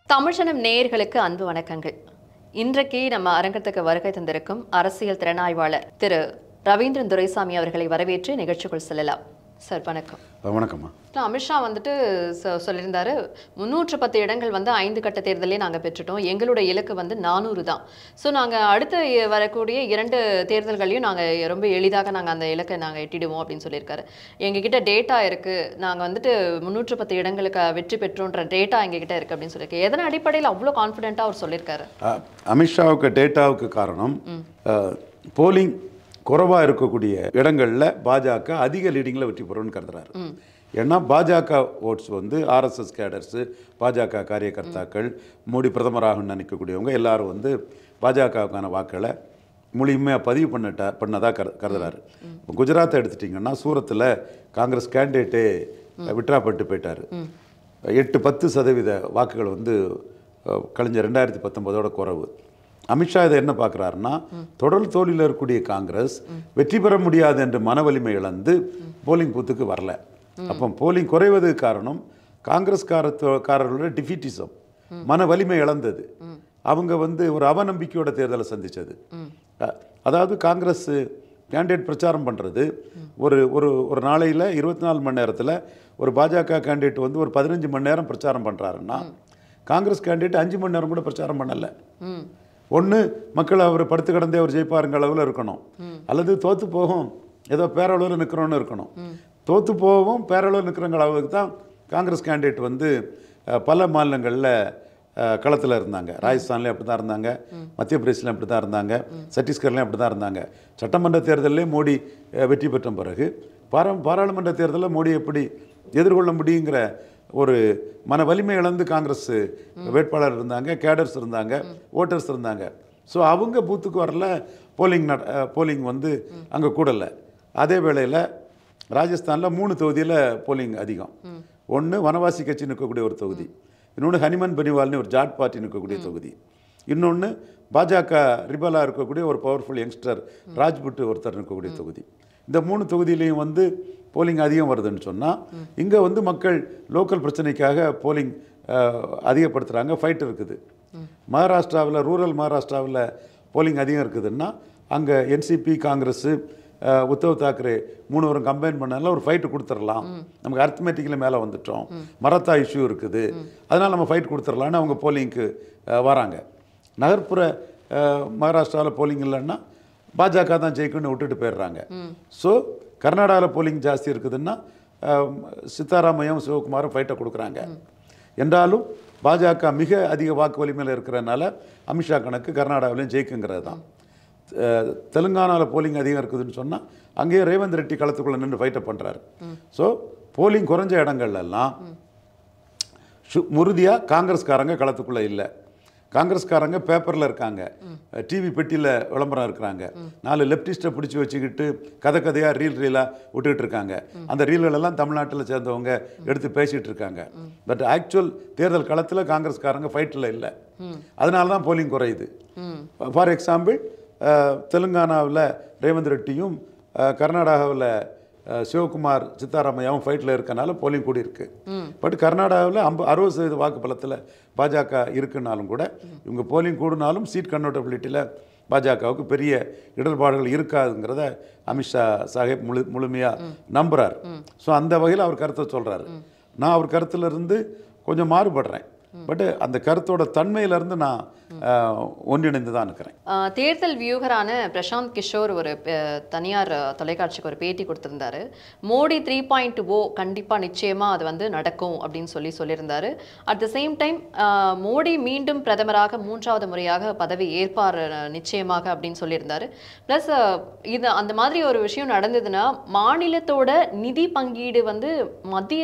தமிழ்ச்சனம் நேயர்களுக்கு அன்பு வணக்கங்கள் இன்றைக்கு நம்ம அரங்கத்துக்கு வருகை தந்திருக்கும் அரசியல் திறனாய்வாளர் திரு ரவீந்திரன் துரைசாமி அவர்களை வரவேற்று நிகழ்ச்சிக்குள் செல்லலாம் சார் வணக்கம் அஹ் வணக்கம்மா அப்புறம் அமித்ஷா வந்துட்டு சொ- சொல்லியிருந்தாரு முன்னூற்று பத்து இடங்கள் வந்து ஐந்து கட்ட தேர்தலே நாங்கள் பெற்றுட்டோம் எங்களுடைய இலக்கு வந்து நானூறு தான் ஸோ நாங்கள் அடுத்து வரக்கூடிய இரண்டு தேர்தல்களையும் நாங்கள் ரொம்ப எளிதாக நாங்கள் அந்த இலக்கை நாங்கள் எட்டிடுவோம் அப்படின்னு சொல்லியிருக்காரு எங்ககிட்ட டேட்டா இருக்குது நாங்கள் வந்துட்டு முன்னூற்று பத்து இடங்களுக்கு வெற்றி பெற்றோன்ற டேட்டா எங்ககிட்ட இருக்குது அப்படின்னு சொல்லியிருக்கு எதன் அடிப்படையில் அவ்வளோ கான்ஃபிடென்ட்டாக அவர் சொல்லியிருக்காரு அஹ் அமித்ஷாவுக்கு டேட்டாவுக்கு காரணம் போலிங் குறைவாக இருக்கக்கூடிய இடங்களில் பாஜக அதிக லீடிங்கில் வெற்றி பெறும்னு கருதுறாரு ஏன்னா பாஜக ஓட்ஸ் வந்து ஆர்எஸ்எஸ் கேடர்ஸு பாஜக காரியகர்த்தாக்கள் மோடி பிரதமராக நினைக்கக்கூடியவங்க எல்லாரும் வந்து பாஜகவுக்கான வாக்களை முழுமையாக பதிவு பண்ணிட்டா பண்ணதாக கரு கருதுறாரு இப்போ குஜராத்தை எடுத்துட்டிங்கன்னா சூரத்தில் காங்கிரஸ் கேண்டிடேட்டே விட்ரா பட்டு போயிட்டார் எட்டு பத்து சதவீத வாக்குகள் வந்து அஹ், கழிஞ்ச ரெண்டாயிரத்தி பத்தொன்பதோட குறைவு அமித்ஷா இதை என்ன பார்க்குறாருன்னா தொடர் தோல்வியில் இருக்கக்கூடிய காங்கிரஸ் வெற்றி பெற முடியாது என்ற மன வலிமை இழந்து போலிங் பூத்துக்கு வரல அப்போ போலிங் குறைவதுக்கு காரணம் காங்கிரஸ்காரத்தோக்காரர்களோட டிஃபிட்டிசம் மன வலிமை இழந்தது அவங்க வந்து ஒரு அவநம்பிக்கையோட தேர்தலை சந்திச்சது அ- அதாவது காங்கிரஸ் கேண்டிடேட் பிரச்சாரம் பண்ணுறது ஒரு ஒரு ஒரு நாளையில் இருபத்தி நாலு மணி நேரத்தில் ஒரு பாஜக கேண்டிடேட் வந்து ஒரு பதினஞ்சு மணி நேரம் பிரச்சாரம் பண்ணுறாருன்னா காங்கிரஸ் கேண்டிடேட் அஞ்சு மணி நேரம் கூட பிரச்சாரம் பண்ணலை ம் ஒன்று மக்கள் அவர் படுத்து கிடந்தே அவர் ஜெயிப்பாருங்க அளவில் இருக்கணும் அல்லது தோத்து போகும் ஏதோ பேரளவில் நிற்கிறோன்னு இருக்கணும் தோத்து போகவும் பேரளவில் நிற்கிறவங்க அளவுக்கு தான் காங்கிரஸ் கேண்டிடேட் வந்து அஹ், பல மாநிலங்களில் களத்தில் இருந்தாங்க ராஜஸ்தான்லேயும் அப்படி தான் இருந்தாங்க மத்திய பிரதேசில் அப்படி தான் இருந்தாங்க சத்தீஸ்கர்லேயும் அப்படி தான் இருந்தாங்க சட்டமன்ற தேர்தலிலே மோடி அஹ், வெற்றி பெற்ற பிறகு பாரா பாராளுமன்ற தேர்தலில் மோடி எப்படி எதிர்கொள்ள முடியுங்கிற ஒரு மன வலிமை இழந்து காங்கிரஸ் வேட்பாளர் இருந்தாங்க கேடர்ஸ் இருந்தாங்க ஓட்டர்ஸ் இருந்தாங்க ஸோ அவங்க பூத்துக்கு வரல போலிங் நட போலிங் வந்து அங்கே கூடலை அதே வேளையில் ராஜஸ்தானில் மூணு தொகுதியில் போலிங் அதிகம் ஒன்று வனவாசி கட்சி நிற்கக்கூடிய ஒரு தொகுதி இன்னொன்று ஹனிமன் பனிவால்னு ஒரு ஜாட் பார்ட்டி நிற்கக்கூடிய தொகுதி இன்னொன்று பாஜக ரிபலா இருக்கக்கூடிய ஒரு பவர்ஃபுல் யங்ஸ்டர் ராஜ்புட் ஒருத்தர் இருக்கக்கூடிய தொகுதி இந்த மூணு தொகுதியிலையும் வந்து போலிங் அதிகம் வருதுன்னு சொன்னால் இங்கே வந்து மக்கள் லோக்கல் பிரச்சனைக்காக போலிங் அதிகப்படுத்துகிறாங்க ஃபைட் இருக்குது மகாராஷ்டிராவில் ரூரல் மகாராஷ்டிராவில் போலிங் அதிகம் இருக்குதுன்னா அங்கே என்சிபி காங்கிரஸ் உத்தவ் தாக்கரே மூணு வரும் கம்பைன் பண்ணால ஒரு ஃபைட்டு கொடுத்துடலாம் நமக்கு அர்த்தமேட்டிக்கில் மேலே வந்துட்டோம் மரத்தா இஷ்யூ இருக்குது அதனால் நம்ம ஃபைட் கொடுத்துடலான்னு அவங்க போலிங்க்கு வராங்க நகர்ப்புற மகாராஷ்டிராவில் போலிங் இல்லைன்னா பாஜக தான் ஜெயிக்கும்னு விட்டுட்டு போயிடுறாங்க ஸோ கர்நாடகாவில் போலிங் ஜாஸ்தி இருக்குதுன்னா அஹ், சித்தாராமையும் சிவகுமாரும் ஃபைட்டை கொடுக்குறாங்க என்றாலும் பாஜக மிக அதிக வாக்கு வலிமையில் இருக்கிறதுனால அமித்ஷா கணக்கு கர்நாடகாவிலையும் ஜெயிக்குங்கிறது தான் அஹ், தெலுங்கானாவில் போலிங் அதிகம் இருக்குதுன்னு சொன்னால் அங்கேயே ரேவந்த் ரெட்டி களத்துக்குள்ளே நின்று ஃபைட்டை பண்ணுறாரு ஸோ போலிங் குறைஞ்ச இடங்கள்லாம் சு உறுதியாக காங்கிரஸ்காரங்க களத்துக்குள்ளே இல்லை காங்கிரஸ்காரங்க பேப்பரில் இருக்காங்க டிவி பெட்டியில் விளம்பரம் இருக்கிறாங்க நாலு லெப்டிஸ்ட்டை பிடிச்சி வச்சுக்கிட்டு கதை கதையாக ரீல் ரீலாக விட்டுக்கிட்டு இருக்காங்க அந்த ரீல்களெல்லாம் தமிழ்நாட்டில் சேர்ந்தவங்க எடுத்து பேசிகிட்டு இருக்காங்க பட் ஆக்சுவல் தேர்தல் களத்தில் காங்கிரஸ்காரங்க ஃபைட்டில் இல்லை அதனால தான் போலிங் குறையுது ஃபார் எக்ஸாம்பிள் தெலுங்கானாவில் ரேவந்த் ரெட்டியும் கர்நாடகாவில் அஹ் சிவகுமார் சித்தாராமையாவும் ஃபைட்டில் இருக்கனால போலிங் கூடி இருக்கு பட் கர்நாடகாவில் ஐம்ப அறுபது சதவீத வாக்கு பலத்தில் பாஜக இருக்குனாலும் கூட இவங்க போலிங் கூடினாலும் சீட் கன்வெர்டபிலிட்டியில் பாஜகவுக்கு பெரிய இடர்பாடுகள் இருக்காதுங்கிறத அமித்ஷா சாஹேப் முழு முழுமையாக நம்புறார் ஸோ அந்த வகையில் அவர் கருத்தை சொல்கிறாரு நான் அவர் கருத்துல இருந்து கொஞ்சம் மாறுபடுறேன் பட் அந்த கருத்தோட தன்மையிலேருந்து நான் அஹ், ஒன்றிணைந்து தான் இருக்கிறேன் ஆஹ் தேர்தல் வியூகரான பிரசாந்த் கிஷோர் ஒரு அஹ், தனியார் அஹ், தொலைக்காட்சிக்கு ஒரு பேட்டி கொடுத்திருந்தாரு மோடி த்ரீ பாயிண்ட் ஓ கண்டிப்பாக நிச்சயமாக அது வந்து நடக்கும் அப்படின்னு சொல்லி சொல்லியிருந்தாரு at the same time Modi மீண்டும் பிரதமராக மூன்றாவது முறையாக பதவி ஏற்பார் அஹ், நிச்சயமாக அப்படின்னு சொல்லியிருந்தாரு ப்ளஸ் இது அந்த மாதிரி ஒரு விஷயம் நடந்ததுன்னா மாநிலத்தோட நிதி பங்கீடு வந்து மத்திய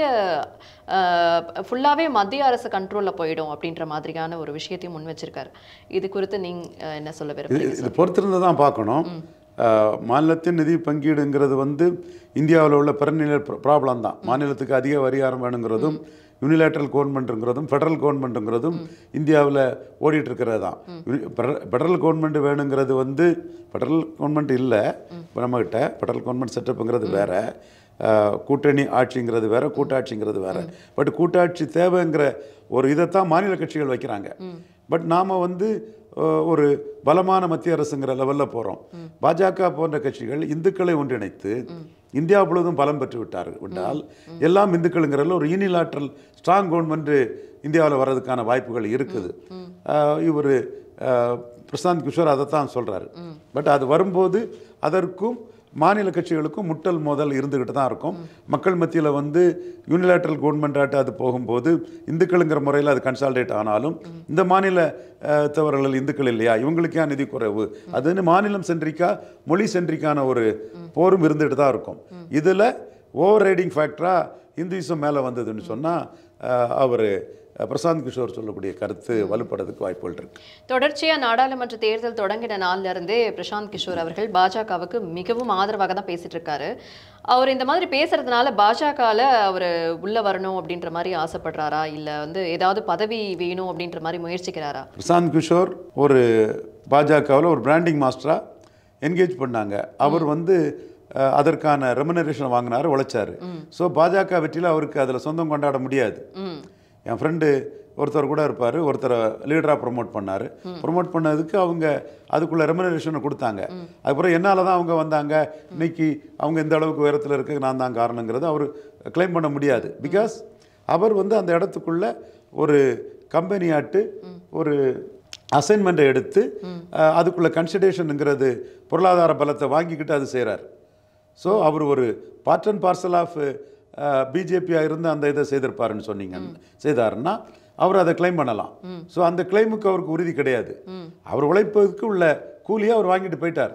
ஃபுல்லாகவே மத்திய அரசு கண்ட்ரோலில் போயிடும் அப்படின்ற மாதிரியான ஒரு விஷயத்தையும் முன் வச்சிருக்காரு இது குறித்து நீங்கள் என்ன சொல்ல இது விரும்புறீங்க இது பொறுத்திருந்து தான் பார்க்கணும் அஹ், மாநிலத்தின் நிதி பங்கீடுங்கிறது வந்து இந்தியாவில் உள்ள பெருநிலை ப்ராப்ளம் தான் மாநிலத்துக்கு அதிக வரிகாரம் வேணுங்கிறதும் யூனிலேட்ரல் கவர்மெண்ட்டுங்கிறதும் ஃபெடரல் கவர்மெண்ட்டுங்கிறதும் இந்தியாவில் ஓடிட்டு இருக்கிறது தான் ஃபெடரல் கவர்மெண்ட் வேணுங்கிறது வந்து ஃபெடரல் கவர்மெண்ட் இல்லை நம்மகிட்ட ஃபெடரல் கவர்மெண்ட் செட்டப்புங்கிறது வேற அஹ், கூட்டணி ஆட்சிங்கிறது வேற கூட்டாட்சிங்கிறது வேற பட் கூட்டாட்சி தேவைங்கிற ஒரு இதைத்தான் மாநில கட்சிகள் வைக்கிறாங்க பட் நாம வந்து அஹ், ஒரு பலமான மத்திய அரசுங்கிற லெவலில் போகிறோம் பாஜக போன்ற கட்சிகள் இந்துக்களை ஒன்றிணைத்து இந்தியா முழுவதும் பலம் பெற்று விட்டார்கள் விட்டால் எல்லாம் இந்துக்களுங்கிறதுல ஒரு யூனிலாட்ரல் ஸ்ட்ராங் கவர்மெண்ட் இந்தியாவில் வர்றதுக்கான வாய்ப்புகள் இருக்குது இவர் பிரசாந்த் கிஷோர் அதை தான் சொல்கிறாரு பட் அது வரும்போது அதற்கும் மாநில கட்சிகளுக்கும் முட்டல் மோதல் இருந்துக்கிட்டு தான் இருக்கும் மக்கள் மத்தியில் வந்து யூனிலேட்ரல் கவர்மெண்ட் ஆட்டு அது போகும்போது இந்துக்களுங்கிற முறையில் அது கன்சால்டேட் ஆனாலும் இந்த மாநில அஹ், தவறுகள் இந்துக்கள் இல்லையா இவங்களுக்கு ஏன் நிதி குறைவு அதுன்னு மாநிலம் சென்றிக்கா மொழி சென்றிக்கான ஒரு போரும் இருந்துகிட்டு தான் இருக்கும் இதில் ஓவர் ரைடிங் ஃபேக்டராக இந்துயிசம் மேலே வந்ததுன்னு சொன்னால் அவர் பிரசாந்த் கிஷோர் சொல்லக்கூடிய கருத்து வலுப்படுறதுக்கு வாய்ப்புகள் இருக்கு தொடர்ச்சியா நாடாளுமன்ற தேர்தல் தொடங்கின நாள்ல இருந்தே பிரசாந்த் கிஷோர் அவர்கள் பாஜகவுக்கு மிகவும் ஆதரவாக தான் பேசிட்டு இருக்காரு அவர் இந்த மாதிரி பேசுறதுனால பாஜகல அவர் உள்ள வரணும் அப்படின்ற மாதிரி ஆசைப்படுறாரா இல்ல வந்து ஏதாவது பதவி வேணும் அப்படின்ற மாதிரி முயற்சிக்கிறாரா பிரசாந்த் கிஷோர் ஒரு பாஜகவில் ஒரு பிராண்டிங் மாஸ்டராக என்கேஜ் பண்ணாங்க அவர் வந்து அஹ், அதற்கான ரெமுனரேஷன் வாங்கினாரு உழைச்சாரு ஸோ பாஜக வெற்றியில் அவருக்கு அதில் சொந்தம் கொண்டாட முடியாது ம் என் ஃப்ரெண்டு ஒருத்தர் கூட இருப்பார் ஒருத்தரை லீடராக ப்ரொமோட் பண்ணார் ப்ரொமோட் பண்ணதுக்கு அவங்க அதுக்குள்ள ரெமுனரேஷனை கொடுத்தாங்க அதுக்கப்புறம் என்னால் தான் அவங்க வந்தாங்க இன்னைக்கு அவங்க இந்த அளவுக்கு உயரத்தில் இருக்க நான் தான் காரணங்கிறது அவர் க்ளைம் பண்ண முடியாது பிகாஸ் அவர் வந்து அந்த இடத்துக்குள்ள ஒரு கம்பெனி ஆட்டு ஒரு அசைன்மெண்ட்டை எடுத்து அஹ், அதுக்குள்ள கன்சிடரேஷனுங்கிறது பொருளாதார பலத்தை வாங்கிக்கிட்டு அது செய்கிறார் ஸோ அவர் ஒரு பார்ட் அண்ட் பார்சல் ஆஃப் பிஜேபியாக இருந்து அந்த இதை செய்திருப்பாருன்னு சொன்னீங்க செய்தாருன்னா அவர் அதை கிளைம் பண்ணலாம் ஸோ அந்த கிளைமுக்கு அவருக்கு உறுதி கிடையாது அவர் உழைப்பதற்கு உள்ள கூலியை அவர் வாங்கிட்டு போயிட்டார்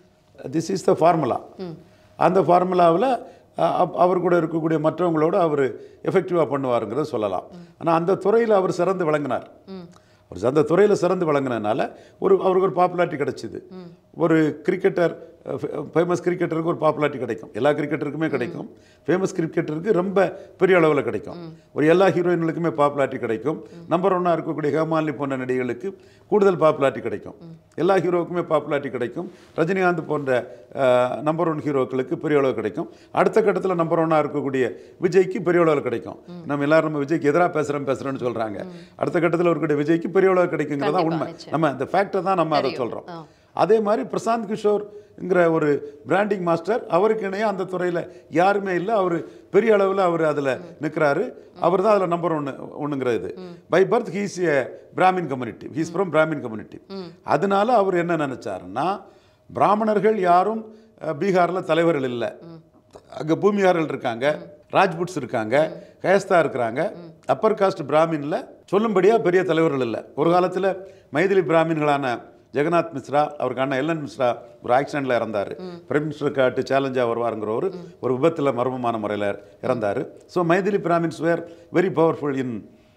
திஸ் இஸ் த ஃபார்முலா அந்த ஃபார்முலாவில் அவர் கூட இருக்கக்கூடிய மற்றவங்களோட அவர் எஃபெக்டிவாக பண்ணுவாருங்கிறத சொல்லலாம் ஆனால் அந்த துறையில் அவர் சிறந்து விளங்கினார் அவர் அந்த துறையில் சிறந்து விளங்கினதுனால ஒரு அவருக்கு ஒரு பாப்புலாரிட்டி கிடைச்சிது ஒரு கிரிக்கெட்டர் ஃபேமஸ் கிரிக்கெட்டருக்கு ஒரு பாப்புலாரிட்டி கிடைக்கும் எல்லா கிரிக்கெட்டருக்குமே கிடைக்கும் ஃபேமஸ் கிரிக்கெட்டருக்கு ரொம்ப பெரிய அளவில் கிடைக்கும் ஒரு எல்லா ஹீரோயின்களுக்குமே பாப்புலாரிட்டி கிடைக்கும் நம்பர் ஒன்னாக இருக்கக்கூடிய ஹேமாலினி போன்ற நடிகைகளுக்கு கூடுதல் பாப்புலாரிட்டி கிடைக்கும் எல்லா ஹீரோவுக்குமே பாப்புலாரிட்டி கிடைக்கும் ரஜினிகாந்த் போன்ற நம்பர் ஒன் ஹீரோக்களுக்கு பெரிய அளவு கிடைக்கும் அடுத்த கட்டத்தில் நம்பர் ஒன்னாக இருக்கக்கூடிய விஜய்க்கு பெரிய அளவில் கிடைக்கும் நம்ம எல்லாரும் நம்ம விஜய்க்கு எதிராக பேசுகிறோம் பேசுகிறோன்னு சொல்கிறாங்க அடுத்த கட்டத்தில் இருக்கக்கூடிய விஜய்க்கு பெரிய அளவு கிடைக்குங்கிறது தான் கண்டிப்பா, உண்மை நிச்சயம். நம்ம இந்த ஃபேக்டர் தான் நம்ம அதை தெரியும். சொல்கிறோம் ஆ. அதே மாதிரி பிரசாந்த் கிஷோர்ங்கிற ஒரு பிராண்டிங் மாஸ்டர் அவருக்கு இணையாக அந்த துறையில் யாருமே இல்லை அவர் பெரிய அளவில் அவர் அதில் நிற்கிறாரு அவர் தான் அதில் நம்பர் ஒன்று ஒன்றுங்கிறது by birth he's a Brahmin community he's from Brahmin community அதனால அவர் என்ன நினைச்சாருன்னா பிராமணர்கள் யாரும் அஹ், பீகார்ல தலைவர்கள் இல்லை அங்கே பூமியார்கள் இருக்காங்க ராஜ்புட்ஸ் இருக்காங்க கயஸ்தா இருக்கிறாங்க அப்பர் காஸ்ட் பிராமின்ல சொல்லும்படியா பெரிய தலைவர்கள் இல்லை ஒரு காலத்தில் மைதிலி பிராமின்களான ஜெகநாத் மிஸ்ரா அவருக்கு அண்ணன் எல்என் மிஸ்ரா ஒரு ஆக்சிடென்ட்ல இறந்தார் பிரைம் மினிஸ்டர் காட்டு சேலஞ்சாக வருவாருங்கிறவர் ஒரு விபத்தில் மர்மமான முறையில் இறந்தார் so Maithili Brahmins were very powerful in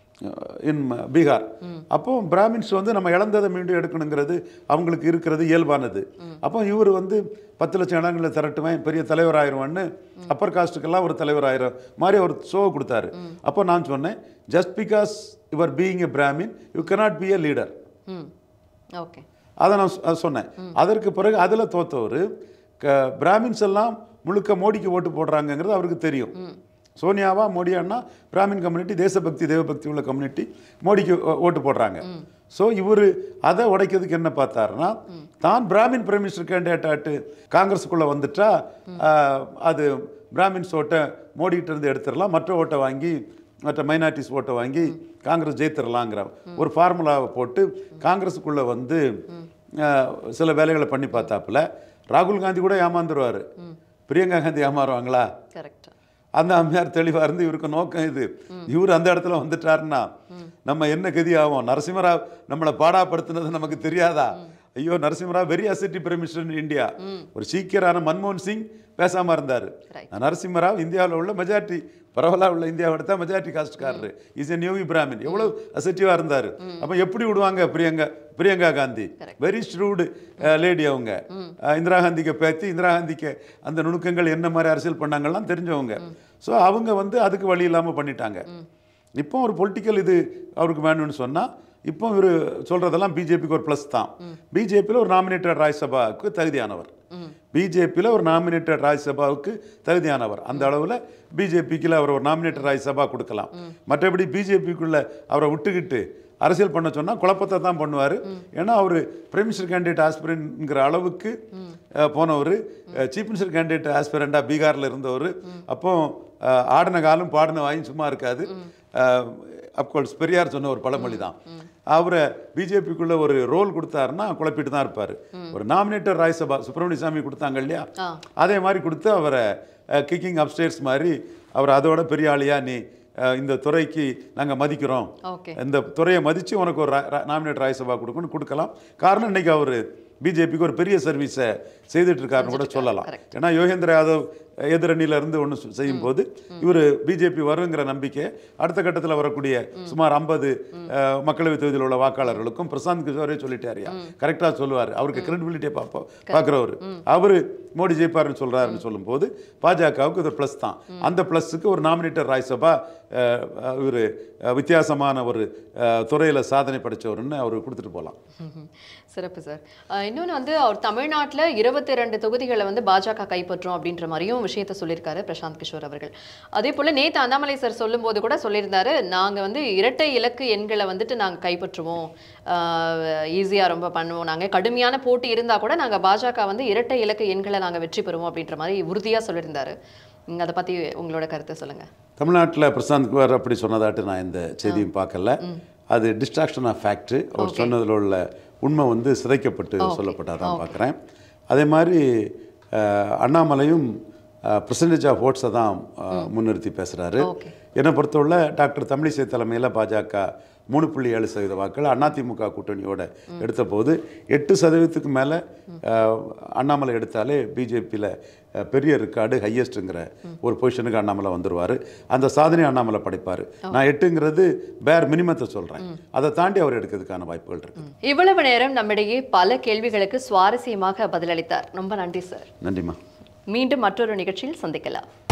in Bihar அப்போ பிராமின்ஸ் வந்து நம்ம இழந்ததை மீண்டும் எடுக்கணுங்கிறது அவங்களுக்கு இருக்கிறது இயல்பானது அப்போ இவர் வந்து பத்து லட்சம் இடங்களில் திரட்டுவேன் பெரிய தலைவர் ஆயிடுவான்னு அப்பர் காஸ்ட்டுக்கெல்லாம் ஒரு தலைவர் ஆயிரம் மாதிரி ஒரு ஷோ கொடுத்தாரு அப்போ நான் சொன்னேன் just because your being a Brahmin you cannot be a leader hmm okay அதை நான் சொ- சொன்னேன் அதற்கு பிறகு அதில் தோத்தவர் க பிராமின்ஸ் எல்லாம் முழுக்க மோடிக்கு ஓட்டு போடுறாங்கங்கிறது அவருக்கு தெரியும் சோனியாவா மோடியான்னா பிராமின் கம்யூனிட்டி தேசபக்தி தேவபக்தி உள்ள கம்யூனிட்டி மோடிக்கு ஓ- ஓட்டு போடுறாங்க ஸோ இவர் அதை உடைக்கிறதுக்கு என்ன பார்த்தாருன்னா தான் பிராமின் பிரைம் மினிஸ்டர் கேண்டிடேட் ஆட்டு காங்கிரஸுக்குள்ளே வந்துட்டா ஆஹ், அது பிராமின்ஸ் ஓட்டை மோடிகிட்ட இருந்து எடுத்துடலாம் மற்ற ஓட்டை வாங்கி மற்ற மைனாரிட்டிஸ் ஓட்டை வாங்கி காங்கிரஸ் ஜெயித்திரலாங்கிற ஒரு ஃபார்முலாவை போட்டு காங்கிரஸுக்குள்ளே வந்து அஹ், சில வேலைகளை பண்ணி பார்த்தாப்புல ராகுல் காந்தி கூட ஏமாந்துருவார் பிரியங்கா காந்தி ஏமாறுவாங்களா கரெக்ட் அந்த அம்மையார் தெளிவாக இருந்து இவருக்கு நோக்கம் இது இவர் அந்த இடத்துல வந்துட்டாருன்னா நம்ம என்ன கதி ஆகும் நரசிம்மராவ் நம்மளை பாடாப்படுத்தினது நமக்கு தெரியாதா ஐயோ Narasimha Rao very asset prime minister in India ஒரு சீக்கியரான மன்மோகன் சிங் பேசாம இருந்தார் Right. நரசிம்மராவ் இந்தியாவில் உள்ள மெஜாரிட்டி பரவலாக உள்ள இந்தியாவை எடுத்தா மெஜாரிட்டி காஸ்ட்காரரு இஸ் எ நியூ பிராமின் எவ்வளவு அசெட்டிவாக இருந்தார் அப்போ எப்படி விடுவாங்க Priyanka Priyanka Gandhi very shrewd lady அவங்க அஹ், இந்திரா காந்திக்கு பேத்தி இந்திரா காந்திக்கு அந்த நுணுக்கங்கள் என்ன மாதிரி அரசியல் பண்ணாங்கலாம் தெரிஞ்சவங்க ஸோ அவங்க வந்து அதுக்கு வழி இல்லாமல் பண்ணிட்டாங்க இப்போ ஒரு பொலிட்டிக்கல் இது அவருக்கு வேணும்னு சொன்னா இப்போ இவர் சொல்றதெல்லாம் பிஜேபிக்கு ஒரு ப்ளஸ் தான் பிஜேபியில் ஒரு நாமினேட்டட் ராஜ்சபாவுக்கு தகுதியானவர் பிஜேபியில் ஒரு நாமினேட்டட் ராஜ்யசபாவுக்கு தகுதியானவர் அந்த அளவில் பிஜேபிக்குள்ள அவர் ஒரு நாமினேட்டட் ராஜ்யசபா கொடுக்கலாம் மற்றபடி பிஜேபிக்குள்ள அவரை விட்டுக்கிட்டு அரசியல் பண்ண சொன்னா குழப்பத்தை தான் பண்ணுவார் ஏன்னா அவர் பிரைம் மினிஸ்டர் கேண்டிடேட் ஆஸ்பிரண்ட்ங்கிற அளவுக்கு அஹ், போனவர் சீஃப் மினிஸ்டர் கேண்டிடேட் ஆஸ்பிரண்டாக பீகாரில் இருந்தவர் அப்போ அஹ், ஆடின காலம் பாடின வாயும் சும்மா இருக்காது அப்கோர்ஸ் பெரியார் சொன்ன ஒரு பழமொழி தான் அவரை பிஜேபிக்குள்ள ஒரு ரோல் கொடுத்தாருன்னா குழப்பிட்டு தான் இருப்பார் ஒரு நாமினேட்டர் ராஜ்சபா சுப்பிரமணிய சாமி கொடுத்தாங்க இல்லையா ஆ. அதே மாதிரி கொடுத்து அவரை கிக்கிங் அப்ஸ்டேர்ஸ் மாதிரி அவர் அதோட பெரிய ஆளியா நீ அஹ், இந்த துறைக்கு நாங்கள் மதிக்கிறோம் ஓகே இந்த துறையை மதித்து உனக்கு ஒரு நாமினேட் ராஜ்சபா கொடுக்கணும் கொடுக்கலாம் காரணம் இன்னைக்கு அவர் பிஜேபிக்கு ஒரு பெரிய சர்வீஸை செய்துட்டு இருக்காருன்னு கூட சொல்லலாம் correct. ஏன்னா யோகேந்திர யாதவ் எதிரணியில இருந்து ஒன்று செய்யும் போது இவர் பிஜேபி வருங்கிற நம்பிக்கை அடுத்த கட்டத்தில் வரக்கூடிய சுமார் ஐம்பது மக்களவை தொகுதியில் உள்ள வாக்காளர்களுக்கும் பிரசாந்த் கிஷோரே சொல்லிட்டாருயா கரெக்டாக சொல்லுவார் அவருக்கு கிரெடிபிலிட்டியை பார்ப்போம் பார்க்குறவர் அவர் மோடி ஜெயிப்பார்னு சொல்றாருன்னு சொல்லும்போது பாஜகவுக்கு இது ப்ளஸ் தான் அந்த ப்ளஸ்ஸுக்கு ஒரு நாமினேட்டர் ராஜ்சபா இவர் வித்தியாசமான ஒரு துறையில் சாதனை படைச்சவர்னு அவர் கொடுத்துட்டு போகலாம் ம்ஹும். சிறப்பு சார் அஹ் இன்னொன்னு வந்து அவர் தமிழ்நாட்டில் இருபத்தி ரெண்டு தொகுதிகளை வந்து பாஜக கைப்பற்றும் அப்படின்ற மாதிரியும் விஷயத்த சொல்லியிருக்காரு பிரசாந்த் கிஷோர் அவர்கள் அதே போல நேத்து அண்ணாமலை சார் சொல்லும்போது கூட சொல்லியிருந்தாரு நாங்க வந்து இரட்டை இலக்கு எண்களை வந்துட்டு நாங்க கைப்பற்றுவோம் ஈஸியா ரொம்ப பண்ணுவோம் நாங்க கடுமையான போட்டி இருந்தா கூட நாங்க பாஜக வந்து இரட்டை இலக்கு எண்களை நாங்க வெற்றி பெறுவோம் அப்படின்ற மாதிரி உறுதியா சொல்லியிருந்தாரு நீங்க அதை பத்தி உங்களோட கருத்தை சொல்லுங்க தமிழ்நாட்டில் பிரசாந்த் குமார் அப்படி சொன்னதாட்டு நான் இந்த செய்தியும் பார்க்கல அது டிஸ்ட்ராக்ஷன் ஆஃப் ஃபேக்ட்ரி அவர் சொன்னதில் உள்ள உண்மை வந்து சிதைக்கப்பட்டு சொல்லப்பட்டதான் பார்க்குறேன் அதே மாதிரி அஹ், அண்ணாமலையும் பர்சன்டேஜ் ஆஃப் ஓட்ஸை தான் அஹ், முன்னிறுத்தி பேசுகிறாரு ஓகே என்னை பொறுத்தவரை டாக்டர் தமிழிசை தலைமையில் பாஜக மூணு புள்ளி ஏழு சதவீத வாக்கள் அதிமுக கூட்டணியோட எடுத்த போது எட்டு சதவீதத்துக்கு மேலே அண்ணாமலை எடுத்தாலே பிஜேபியில் பெரிய ரெக்கார்டு ஹையஸ்ட்டுங்கிற ஒரு பொசிஷனுக்கு அண்ணாமலை வந்துருவார் அந்த சாதனை அண்ணாமலை படைப்பார் நான் எட்டுங்கிறது பேர் மினிமத்தை சொல்கிறேன் அதை தாண்டி அவர் எடுக்கிறதுக்கான வாய்ப்புகள் இருக்கு இவ்வளவு நேரம் நம்மிடையே பல கேள்விகளுக்கு சுவாரஸ்யமாக பதிலளித்தார் ரொம்ப நன்றி சார் நன்றிம்மா மீண்டும் மற்றொரு நிகழ்ச்சியில் சந்திக்கலாம்